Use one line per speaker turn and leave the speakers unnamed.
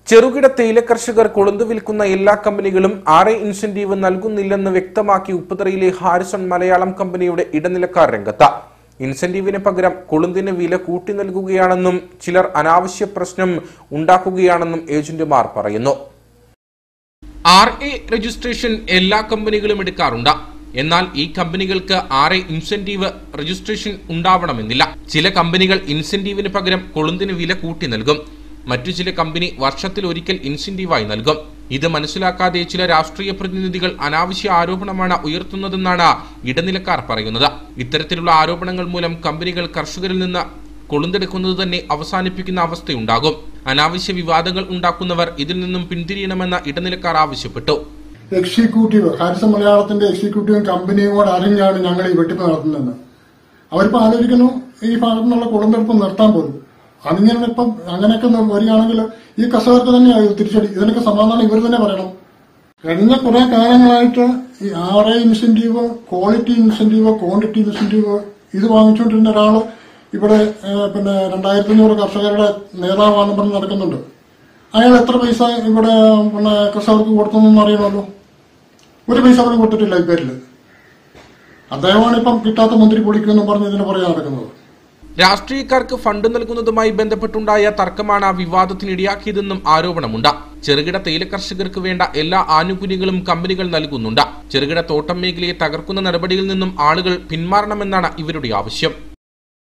ചെറുകിട തേയില കർഷകർ കൊളുന്ത് വിൽക്കുന്ന എല്ലാ കമ്പനികളും ആർ എ ഇൻസെന്റീവ് നൽകുന്നില്ലെന്ന് വ്യക്തമാക്കി ഉപ്പുതറയിലെ ഹാരിസൺ മലയാളം കമ്പനിയുടെ ഇടനിലക്കാർ രംഗത്ത് ഇൻസെന്റീവിന് പകരം കൊളുന്തിന് വില കൂട്ടി നൽകുകയാണെന്നും ചിലർ അനാവശ്യ പ്രശ്നം ഉണ്ടാക്കുകയാണെന്നും ഏജന്റുമാർ പറയുന്നു ആർ എ രജിസ്ട്രേഷൻ എല്ലാ കമ്പനികളും എടുക്കാറുണ്ട് എന്നാൽ ഈ കമ്പനികൾക്ക് ആർ എ ഇൻസെന്റീവ് രജിസ്ട്രേഷൻ ഉണ്ടാവണമെന്നില്ല ചില കമ്പനികൾ ഇൻസെന്റീവിന് പകരം കൊളുന്തിന് വില കൂട്ടി നൽകും മറ്റു ചില കമ്പനി വർഷത്തിൽ ഒരിക്കൽ ഇൻസെന്റീവായി നൽകും ഇത് മനസ്സിലാക്കാതെ ചില രാഷ്ട്രീയ പ്രതിനിധികൾ അനാവശ്യ ആരോപണമാണ് ഉയർത്തുന്നതെന്നാണ് ഇടനിലക്കാർ പറയുന്നത് ഇത്തരത്തിലുള്ള ആരോപണങ്ങൾ മൂലം കമ്പനികൾ കർഷകരിൽ നിന്ന് കൊളുന്തെടുക്കുന്നത് തന്നെ അവസാനിപ്പിക്കുന്ന അവസ്ഥയുണ്ടാകും അനാവശ്യ വിവാദങ്ങൾ ഉണ്ടാക്കുന്നവർ ഇതിൽ നിന്നും പിന്തിരിയണമെന്ന് ഇടനിലക്കാർ ആവശ്യപ്പെട്ടു
എക്സിക്യൂട്ടീവ് ഹാരിസൺ മലയാളത്തിന്റെ എക്സിക്യൂട്ടീവും കമ്പനിയും കൂടെ അറിഞ്ഞാണ് ഞങ്ങൾ ഈ വെട്ടിപ്പ് നടത്തുന്നതെന്ന് അവരിപ്പോ ആലോചിക്കുന്നു ഈ ഭാഗത്തു നിന്നുള്ള കുളന്തെടുപ്പ് നിർത്താൻ പോലും അതിങ്ങനെ ഇപ്പം അങ്ങനെയൊക്കെ ന- വരികയാണെങ്കിൽ ഈ കർഷകർക്ക് തന്നെയാണ് ഇത് തിരിച്ചടി ഇതിനൊക്കെ സമാധാനം ഇവർ തന്നെ പറയണം കഴിഞ്ഞ കുറെ കാലങ്ങളായിട്ട് ഈ R I incentive quality incentive quantity incentive ഇത് വാങ്ങിച്ചുകൊണ്ടിരുന്ന ഒരാള് ഇവിടെ ഏഹ്, പിന്നെ രണ്ടായിരത്തി അഞ്ഞൂറ് കർഷകരുടെ നേതാവാണെന്ന് പറഞ്ഞ് നടക്കുന്നുണ്ട് അയാൾ എത്ര പൈസ ഇവിടെ പിന്നെ കർഷകർക്ക് കൊടുത്തെന്നൊന്നും അറിയണമല്ലോ ഒരു പൈസ പോലും കൊടുത്തിട്ടില്ല ഈ പേരിൽ അദ്ദേഹമാണ് ഇപ്പം കിട്ടാത്ത മന്ത്രി പൊളിക്കുമെന്നും പറഞ്ഞ് ഇതിന് പുറകെ നടക്കുന്നത്
രാഷ്ട്രീയക്കാർക്ക് ഫണ്ട് നൽകുന്നതുമായി ബന്ധപ്പെട്ടുണ്ടായ തർക്കമാണ് വിവാദത്തിനിടയാക്കിയതെന്നും ആരോപണമുണ്ട് ചെറുകിട തേയില കർഷകർക്ക് വേണ്ട എല്ലാ ആനുകൂല്യങ്ങളും കമ്പനികൾ നൽകുന്നുണ്ട് ചെറുകിട തോട്ടം മേഖലയെ തകർക്കുന്ന നടപടിയിൽ നിന്നും ആളുകൾ പിന്മാറണമെന്നാണ് ഇവരുടെ ആവശ്യം